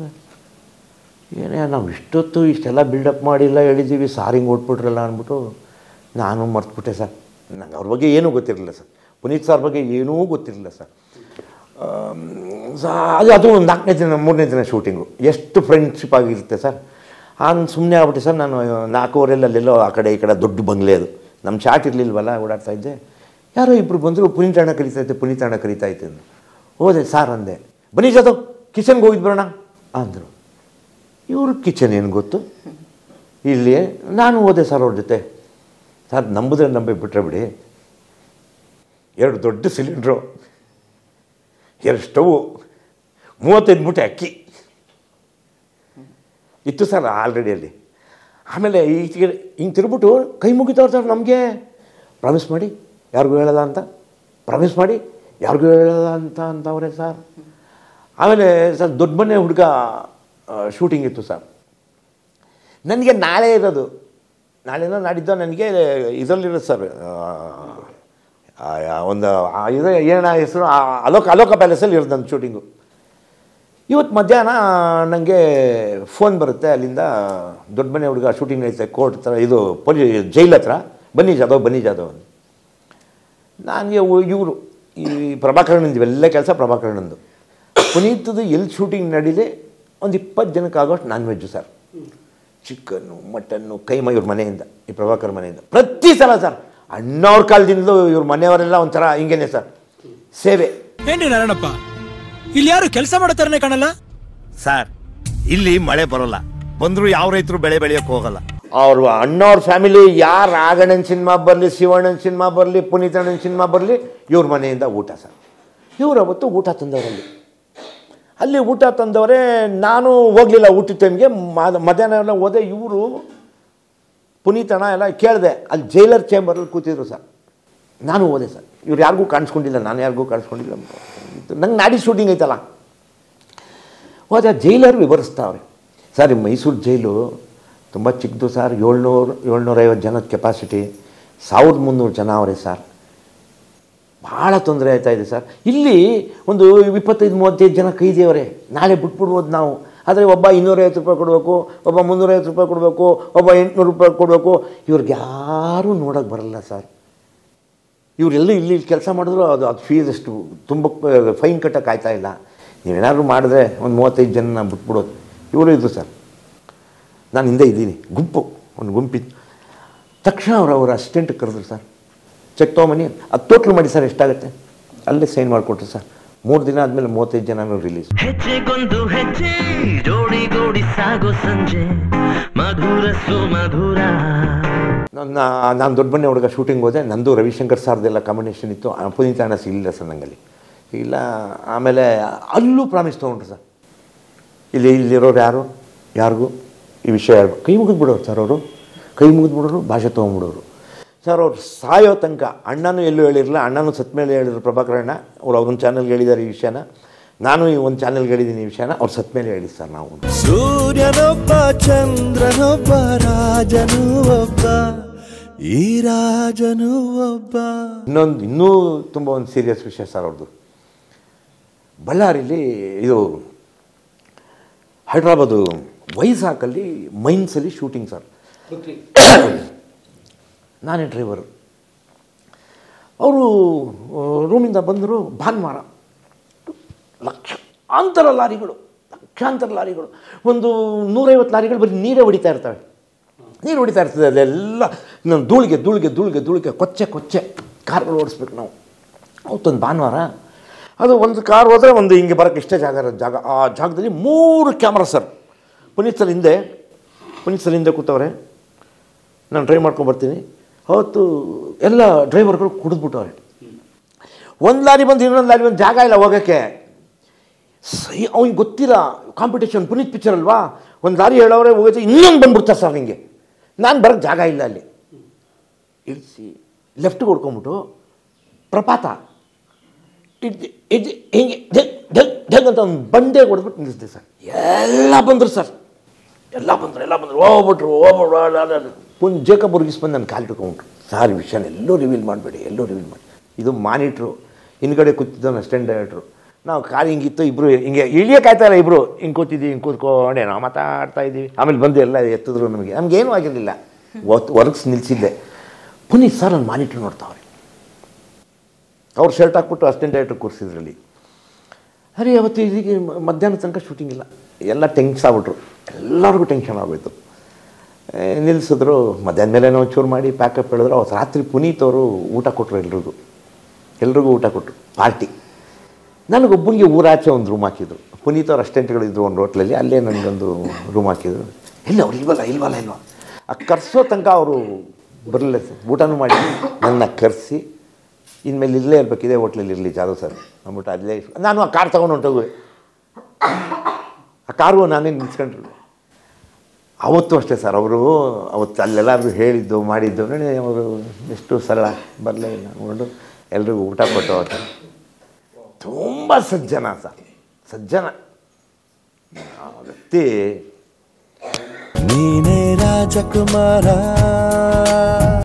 ಏನೇ ನಾವು ಇಷ್ಟೊತ್ತು ಇಷ್ಟೆಲ್ಲ ಬಿಲ್ಡಪ್ ಮಾಡಿಲ್ಲ ಹೇಳಿದ್ದೀವಿ ಸಾರ್ ಹಿಂಗೆ ಓಟ್ಬಿಟ್ರಲ್ಲ ಅಂದ್ಬಿಟ್ಟು ನಾನು ಮರ್ತ್ಬಿಟ್ಟೆ ಸರ್ ನಂಗೆ ಅವ್ರ ಬಗ್ಗೆ ಏನೂ ಗೊತ್ತಿರಲಿಲ್ಲ ಸರ್ ಪುನೀತ್ ಸರ್ ಬಗ್ಗೆ ಏನೂ ಗೊತ್ತಿರಲಿಲ್ಲ ಸರ್ ಆಮ್, ಸಾ ಅದು ಅದು ಒಂದು ನಾಲ್ಕನೇ ದಿನ ಮೂರನೇ ದಿನ ಶೂಟಿಂಗು ಎಷ್ಟು ಫ್ರೆಂಡ್ಶಿಪ್ ಆಗಿರುತ್ತೆ ಸರ್ ನಾನು ಸುಮ್ಮನೆ ಆಗ್ಬಿಟ್ಟೆ ಸರ್ ನಾನು ನಾಲ್ಕೂವರೆಲ್ಲ ಅಲ್ಲೆಲ್ಲೋ ಆ ಕಡೆ ಈ ಕಡೆ ದೊಡ್ಡ ಬಂಗ್ಲೆ ಅದು ನಮ್ಮ ಚಾಟ್ ಇರಲಿಲ್ವಲ್ಲ ಓಡಾಡ್ತಾ ಇದ್ದೆ ಯಾರೋ ಇಬ್ಬರು ಬಂದರು ಪುನೀತ್ ಅಣ್ಣ ಕರೀತಾ ಇದ್ದೆ ಪುನೀತ್ ಅಣ್ಣ ಕರೀತಾ ಇದ್ದೆ ಅಂದ್ರು. ಹೋದೆ ಸಾರ್ ಅಂದೆ ಬನ್ನಿ ಜಾದವ್ ಕಿಚನ್ಗೆ ಹೋಗಿದ್ ಬರೋಣ ಅಂದರು ಇವರು ಕಿಚನ್ ಏನು ಗೊತ್ತು ಇಲ್ಲಿ ನಾನು ಹೋದೆ ಸರ್ ಅವ್ರ ಜೊತೆ ಸರ್ ನಂಬುದ್ರೆ ನಂಬಿ ಬಿಟ್ರೆ ಬಿಡಿ ಎರಡು ದೊಡ್ಡ ಸಿಲಿಂಡ್ರು ಎರಡು ಸ್ಟವ್ ಮೂವತ್ತೈದು ಮೂಟೆ ಅಕ್ಕಿ ಇತ್ತು ಸರ್ ಆಲ್ರೆಡಿ ಅಲ್ಲಿ ಆಮೇಲೆ ಈಚೆಗೆ ಹಿಂಗೆ ತಿರುಗ್ಬಿಟ್ಟು ಕೈ ಮುಗಿತವ್ರು ಸರ್ ನಮಗೆ ಪ್ರಾಮಿಸ್ ಮಾಡಿ ಯಾರಿಗೂ ಹೇಳಲ್ಲ ಅಂತ ಪ್ರಾಮಿಸ್ ಮಾಡಿ ಯಾರಿಗೂ ಹೇಳಲ್ಲ ಅಂತ ಅಂತವ್ರೆ ಸರ್ ಆಮೇಲೆ ಸರ್ ದೊಡ್ಡ ಮನೆ ಹುಡುಗ ಶೂಟಿಂಗ್ ಇತ್ತು ಸರ್ ನನಗೆ ನಾಳೆ ಇರೋದು ನಾಳೆನೋ ನಾಡಿದ್ದು ನನಗೆ ಇದರಲ್ಲಿರೋದು ಸರ್ ಆ, ಆ, ಒಂದು ಆ ಇದು ಏನ ಹೆಸರು ಆ, ಅಲೋಕ ಅಲೋಕ ಪ್ಯಾಲೇಸಲ್ಲಿ ಇರೋದು ನನ್ನ ಶೂಟಿಂಗು ಇವತ್ತು ಮಧ್ಯಾಹ್ನ ನನಗೆ ಫೋನ್ ಬರುತ್ತೆ ಅಲ್ಲಿಂದ ದೊಡ್ಡ ಮನೆ ಹುಡುಗ ಶೂಟಿಂಗ್ ಐತೆ ಕೋರ್ಟ್ ಹತ್ರ ಇದು ಪೊಲೀ ಜೈಲ್ ಹತ್ರ ಬನ್ನಿ ಜಾದವ್ ಬನ್ನಿ ಜಾದವ್ ಅಂತ ನನಗೆ ಇವರು ಈ ಪ್ರಭಾಕರಣ್ಣಂದು ಇವೆಲ್ಲ ಕೆಲಸ ಪ್ರಭಾಕರಣ್ಣಂದು ಪುನೀತದು ಎಲ್ಲಿ ಶೂಟಿಂಗ್ ನಡೀಲಿ ಒಂದು ಇಪ್ಪತ್ತು ಜನಕ್ಕಾಗೋಷ್ಟು non veg sir chicken mutton keema ಇವ್ರ ಮನೆಯಿಂದ ಈ ಪ್ರಭಾಕರ್ ಮನೆಯಿಂದ ಪ್ರತಿ ಸಲ ಸರ್ ಅಣ್ಣವ್ರ ಕಾಲದಿಂದಲೂ ಇವ್ರ ಮನೆಯವರೆಲ್ಲ ಒಂಥರ ಹಿಂಗೇನೆ ಸರ್ ಸೇವೆ ಏನ್ರಿ ನಾರಾಯಣಪ್ಪ ಇಲ್ಲಿ ಯಾರು ಕೆಲಸ ಮಾಡೋ ಕಾಣಲ್ಲ ಸರ್ ಇಲ್ಲಿ ಮಳೆ ಬರೋಲ್ಲ ಬಂದರೂ ಯಾವ ರೈತರು ಬೆಳೆ ಬೆಳೆಯೋಕೆ ಹೋಗಲ್ಲ ಅವ್ರ ಅಣ್ಣವ್ರ ಫ್ಯಾಮಿಲಿ ಯಾರು ರಾಘಣ್ಣನ ಸಿನಿಮಾ ಬರಲಿ ಶಿವಣ್ಣನ ಸಿನಿಮಾ ಬರಲಿ ಪುನೀತಣ್ಣನ ಸಿನಿಮಾ ಬರಲಿ ಇವ್ರ ಮನೆಯಿಂದ ಊಟ ಸರ್ ಇವ್ರು ಅವತ್ತು ಊಟ ತಂದವರಲ್ಲಿ ಅಲ್ಲಿ ಊಟ ತಂದವರೇ ನಾನು ಹೋಗಲಿಲ್ಲ ಊಟದ ಟೈಮ್ಗೆ ಮಧ್ಯಾಹ್ನ ಎಲ್ಲ ಹೋದೆ ಇವರು ಪುನೀತಣ್ಣ ಎಲ್ಲ ಕೇಳಿದೆ ಅಲ್ಲಿ ಜೈಲರ್ ಚೇಂಬರಲ್ಲಿ ಕೂತಿದ್ರು ಸರ್ ನಾನು ಹೋದೆ ಸರ್ ಇವ್ರು ಯಾರಿಗೂ ಕಾಣಿಸ್ಕೊಂಡಿಲ್ಲ ನಾನು ಯಾರಿಗೂ ಕಾಣಿಸ್ಕೊಂಡಿಲ್ಲ ನಂಗೆ ನಾಡಿ ಶೂಟಿಂಗ್ ಐತಲ್ಲ ಹೋದ ಜೈಲರು ವಿವರಿಸ್ತಾವ್ರೆ ಸರ್ ಈ ಮೈಸೂರು ಜೈಲು ತುಂಬ ಚಿಕ್ಕದು ಸರ್ ಏಳ್ನೂರು ಏಳ್ನೂರೈವತ್ತು ಜನದ ಕೆಪಾಸಿಟಿ ಸಾವಿರದ ಮುನ್ನೂರು ಜನ ಅವರೇ ಸರ್ ಭಾಳ ತೊಂದರೆ ಆಯ್ತಾ ಇದೆ ಸರ್ ಇಲ್ಲಿ ಒಂದು ಇಪ್ಪತ್ತೈದು ಮೂವತ್ತೈದು ಜನ ಕೈದಿಯವರೇ ನಾಳೆ ಬಿಟ್ಬಿಡ್ಬೋದು ನಾವು ಆದರೆ ಒಬ್ಬ ಇನ್ನೂರೈವತ್ತು ರೂಪಾಯಿ ಕೊಡಬೇಕು ಒಬ್ಬ ಮುನ್ನೂರೈವತ್ತು ರೂಪಾಯಿ ಕೊಡಬೇಕು ಒಬ್ಬ ಎಂಟುನೂರು ರೂಪಾಯಿ ಕೊಡಬೇಕು ಇವ್ರಿಗೆ ಯಾರೂ ನೋಡೋಕ್ಕೆ ಬರಲ್ಲ ಸರ್ ಇವರೆಲ್ಲ ಇಲ್ಲಿ ಕೆಲಸ ಮಾಡಿದ್ರು ಅದು ಅದು ಫೀಸ್ ಅಷ್ಟು ತುಂಬ ಫೈನ್ ಕಟ್ಟಕ್ಕೆ ಆಯ್ತಾ ಇಲ್ಲ ನೀವೇನಾದ್ರು ಮಾಡಿದ್ರೆ ಒಂದು ಮೂವತ್ತೈದು ಜನ ಬಿಟ್ಬಿಡೋದು ಇವರು ಇದ್ರು ಸರ್ ನಾನು ಹಿಂದೆ ಇದ್ದೀನಿ ಗುಂಪು ಒಂದು ಗುಂಪಿತ್ತು ತಕ್ಷಣ ಅವ್ರು ಅವ್ರ ಅಸಿಸ್ಟೆಂಟ್ ಕರೆದ್ರು ಸರ್ ಚೆಕ್ ತೊಗೊಂಬನ್ನಿ ಅದು ಟೋಟ್ಲ್ ಮಾಡಿ ಸರ್ ಎಷ್ಟಾಗುತ್ತೆ ಅಲ್ಲೇ ಸೈನ್ ಮಾಡಿಕೊಟ್ರು ಸರ್ ಮೂರು ದಿನ ಆದಮೇಲೆ ಮೂವತ್ತೈದು ಜನನೂ ರಿಲೀಸ್ ಹೆಜ್ಜೆಗೊಂದು ಹೆಜ್ಜೆ ಜೋಡಿ ಗೂಡಿ ಸಾಗೋ ಸಂಜೆ ಮಧುರ ಸುಮಧುರ ನನ್ನ ನಾನು ದೊಡ್ಡ ಬಣ್ಣೆ ಹುಡುಗ ಶೂಟಿಂಗ್ ಹೋದೆ ನಂದು ರವಿಶಂಕರ್ ಸಾರ್ದೆಲ್ಲ ಕಾಂಬಿನೇಷನ್ ಇತ್ತು ಆ ಪುನೀತ್ ಅಣ್ಣ ಸಿಗಲಿಲ್ಲ ಸರ್ ನಂಗಲ್ಲಿ ಇಲ್ಲ ಆಮೇಲೆ ಅಲ್ಲೂ ಪ್ರಾಮಿಸ್ ತೊಗೊಂಡ್ರು ಸರ್ ಇಲ್ಲಿ ಇಲ್ಲಿರೋರು ಯಾರು ಯಾರಿಗೂ ಈ ವಿಷಯ ಹೇಳ್ಬೇಕು ಕೈ ಮುಗಿದು ಬಿಡೋರು ಸರ್ ಅವರು ಕೈ ಮುಗಿದು ಬಿಡೋರು ಭಾಷೆ ತೊಗೊಂಡ್ಬಿಡೋರು ಸರ್ ಅವ್ರು ಸಾಯೋ ತನಕ ಅಣ್ಣನೂ ಎಲ್ಲೂ ಹೇಳಿರಲಿಲ್ಲ ಅಣ್ಣನೂ ಸತ್ ಮೇಲೆ ಹೇಳಿದ್ರು ಪ್ರಭಾಕರ್ ಅಣ್ಣ ಅವ್ರು ಅವ್ರೊಂದು ಚಾನಲ್ಗೆ ಹೇಳಿದ್ದಾರೆ ಈ ವಿಷಯನ ನಾನು ಈ ಒಂದು ಚಾನಲ್ಗೆ ಹೇಳಿದ್ದೀನಿ ಈ ವಿಷಯನ ಅವ್ರು ಸತ್ ಮೇಲೆ ಹೇಳಿ ಸರ್ ನಾವು ಸೂರ್ಯನೊಬ್ಬ ಚಂದ್ರನೊಬ್ಬ ರಾಜನು ಒಬ್ಬ ಈ ರಾಜನು ಒಬ್ಬ ಇನ್ನೊಂದು ಇನ್ನೂ ತುಂಬ ಒಂದು ಸೀರಿಯಸ್ ವಿಷಯ ಸರ್ ಅವ್ರದ್ದು ಬಳ್ಳಾರಿಲಿ ಇದು ಹೈದ್ರಾಬಾದು ವೈಜಾಗಲ್ಲಿ ಮೈನ್ಸಲ್ಲಿ ಶೂಟಿಂಗ್ ಸರ್ ನಾನೇ ಡ್ರೈವರು ಅವರು ರೂಮಿಂದ ಬಂದರು ಭಾನುವಾರ ಲಕ್ಷಾಂತರ ಲಾರಿಗಳು ಲಕ್ಷಾಂತರ ಲಾರಿಗಳು ಒಂದು ನೂರೈವತ್ತು ಲಾರಿಗಳು ಬರೀ ನೀರೇ ಹೊಡಿತಾ ಇರ್ತವೆ ನೀರು ಹೊಡಿತಾ ಇರ್ತದೆ ಅಲ್ಲೆಲ್ಲ ನಾನು ಧೂಳಿಗೆ ಧೂಳಿಗೆ ಧೂಳಿಗೆ ಧೂಳಿಗೆ ಕೊಚ್ಚೆ ಕೊಚ್ಚೆ ಕಾರ್ಗಳು ಓಡಿಸ್ಬೇಕು ನಾವು ಅವತ್ತೊಂದು ಭಾನುವಾರ ಅದು ಒಂದು ಕಾರ್ ಹೋದರೆ ಒಂದು ಹಿಂಗೆ ಬರೋಕ್ಕೆ ಇಷ್ಟೇ ಜಾಗ ಇರೋದು ಜಾಗ ಆ ಜಾಗದಲ್ಲಿ ಮೂರು ಕ್ಯಾಮ್ರಾ ಸರ್ ಪುನೀತ್ ಸರ್ ಹಿಂದೆ ಪುನೀತ್ ಸರ್ ಹಿಂದೆ ಕೂತವ್ರೆ ನಾನು ಡ್ರೈವ್ ಮಾಡ್ಕೊಂಬರ್ತೀನಿ ಅವತ್ತು ಎಲ್ಲ ಡ್ರೈವರ್ಗಳು ಕುಡಿದ್ಬಿಟ್ಟವ್ರೆ ಒಂದು ಲಾರಿ ಬಂದು ಇನ್ನೊಂದು ಲಾರಿ ಬಂದು ಜಾಗ ಇಲ್ಲ ಹೋಗೋಕ್ಕೆ ಸೈ ಅವ್ನಿಗೆ ಗೊತ್ತಿಲ್ಲ ಕಾಂಪಿಟೇಷನ್ ಪುನೀತ್ ಪಿಕ್ಚರ್ ಅಲ್ವಾ ಒಂದು ಲಾರಿ ಹೇಳೋರೆ ಹೋಗುತ್ತೆ ಇನ್ನೊಂದು ಬಂದ್ಬಿಡ್ತಾರೆ ಸರ್ ನಿಮಗೆ ನಾನು ಬರೋಕ್ಕೆ ಜಾಗ ಇಲ್ಲ ಅಲ್ಲಿ ಇಳಿಸಿ ಲೆಫ್ಟ್ಗೆ ಹೊಡ್ಕೊಂಬಿಟ್ಟು ಪ್ರಪಾತ ಇಡ್ದು ಇಡ್ದು ಹಿಂಗೆ ಢಗ್ ಢಗ್ ಢಗ್ ಅಂತ ಒಂದು ಬಂಡೆ ಹೊಡೆದ್ಬಿಟ್ಟು ನಿಲ್ಲಿಸಿದೆ ಸರ್ ಎಲ್ಲ ಬಂದರು ಸರ್ ಎಲ್ಲ ಬಂದರು ಎಲ್ಲ ಬಂದರು ಹೋಗ್ಬಿಟ್ರು ಹೋಗ್ಬಿಟ್ರು ಒಂದು ಜೇಕಬ್ ಮುರುಗಿಸ್ ಬಂದು ನನ್ನ ಕಾಲು ಇಟ್ಕೊಂಡ್ಬಿಟ್ರು ಸಾರ್ ಈ ವಿಷಯನ ಎಲ್ಲೂ ರಿವೀಲ್ ಮಾಡಬೇಡಿ ಎಲ್ಲೂ ರಿವೀಲ್ ಮಾಡಿ ಇದು ಮಾನಿಟ್ರು ಹಿಂದ್ಗಡೆ ಕೂತಿದ್ದವನು ಅಸ್ಟೆಂಟ್ ಡೈರೆಕ್ಟ್ರು ನಾವು ಕಾಲು ಹಿಂಗಿತ್ತು ಇಬ್ಬರು ಹಿಂಗೆ ಇಳಿಯೋಕ್ಕಾಯ್ತಾ ಇಲ್ಲ ಇಬ್ಬರು ಹಿಂಗೆ ಕೂತಿದ್ದೀವಿ ಹಿಂಗೆ ಕೂತ್ಕೊಂಡೆ ನಾವು ಮಾತಾಡ್ತಾ ಇದ್ದೀವಿ ಆಮೇಲೆ ಬಂದು ಎಲ್ಲ ಎತ್ತಿದ್ರು ನಮಗೆ ನಮಗೇನೂ ಆಗಿರಲಿಲ್ಲ ಒತ್ತು ವರ್ಕ್ಸ್ ನಿಲ್ಲಿಸಿದ್ದೆ ಪುನೀತ್ ಸರ್ ನನ್ನ ಮಾನಿಟ್ರ್ ನೋಡ್ತಾವ್ರೆ ಅವ್ರು ಶರ್ಟ್ ಹಾಕ್ಬಿಟ್ಟು ಅಸಿಸ್ಟೆಂಟ್ ಡೈರೆಕ್ಟ್ರ್ ಕೂರಿಸಿದ್ರಲ್ಲಿ ಅರೆ ಅವತ್ತು ಇದೀಗ ಮ- ಮಧ್ಯಾಹ್ನ ತನಕ ಶೂಟಿಂಗ್ ಇಲ್ಲ ಎಲ್ಲ ಟೆನ್ಷನ್ ಆಗ್ಬಿಟ್ರು ಎಲ್ಲರಿಗೂ ಟೆನ್ಷನ್ ಆಗೋಯ್ತು ಏ, ನಿಲ್ಲಿಸಿದ್ರು ಮಧ್ಯಾಹ್ನ ಮೇಲೆ ಒಂಚೂರು ಮಾಡಿ ಪ್ಯಾಕಪ್ ಹೇಳಿದ್ರು ಅವತ್ತು ರಾತ್ರಿ ಪುನೀತ್ ಅವರು ಊಟ ಕೊಟ್ಟರು ಎಲ್ರಿಗೂ ಎಲ್ರಿಗೂ ಊಟ ಕೊಟ್ಟರು ಪಾರ್ಟಿ ನನಗೊಬ್ಬನಿಗೆ ಊರಾಚೆ ಒಂದು ರೂಮ್ ಹಾಕಿದ್ರು ಪುನೀತ್ ಅವ್ರ ಅಸ್ಟೆಂಟ್ಗಳಿದ್ರು ಒಂದು ಹೋಟ್ಲಲ್ಲಿ ಅಲ್ಲೇ ನನಗೊಂದು ರೂಮ್ ಹಾಕಿದ್ರು ಇಲ್ಲ ಅವ್ರು ಇಲ್ವಲ್ಲ ಇಲ್ವಲ್ಲ ಇಲ್ವ ಆ ಕರ್ಸೋ ತನಕ ಅವರು ಬರಲಿಲ್ಲ ಸರ್ ಊಟನೂ ಮಾಡಿ ನನ್ನ ಕರೆಸಿ ಇನ್ಮೇಲೆ ಇಲ್ಲೇ ಇರ್ಬೇಕು ಇದೇ ಹೋಟ್ಲಲ್ಲಿ ಇರಲಿ ಜಾಧವ್ ಸರ್ ಅಂದ್ಬಿಟ್ಟು ಅಲ್ಲೇ ನಾನು ಆ ಕಾರ್ ತೊಗೊಂಡು ಹೊಂಟೋಗುವೆ ಆ ಕಾರು ನಾನೇ ನಿಲ್ಸ್ಕೊಂಡ್ರು ಅವತ್ತು ಅಷ್ಟೇ ಸರ್ ಅವರು ಅವತ್ತು ಅಲ್ಲೆಲ್ಲರೂ ಹೇಳಿದ್ದು ಮಾಡಿದ್ದು ನೋಡಿ ಅವರು ಎಷ್ಟು ಸರಳ ಬರಲೇ ಇಲ್ಲ ನೋಡು ಎಲ್ರಿಗೂ ಊಟ ಕೊಟ್ಟು ಅವತ್ತು ತುಂಬ ಸಜ್ಜನ ಸರ್ ಸಜ್ಜನ ಆ ವ್ಯಕ್ತಿ ನೀನೇ ರಾಜಕುಮಾರ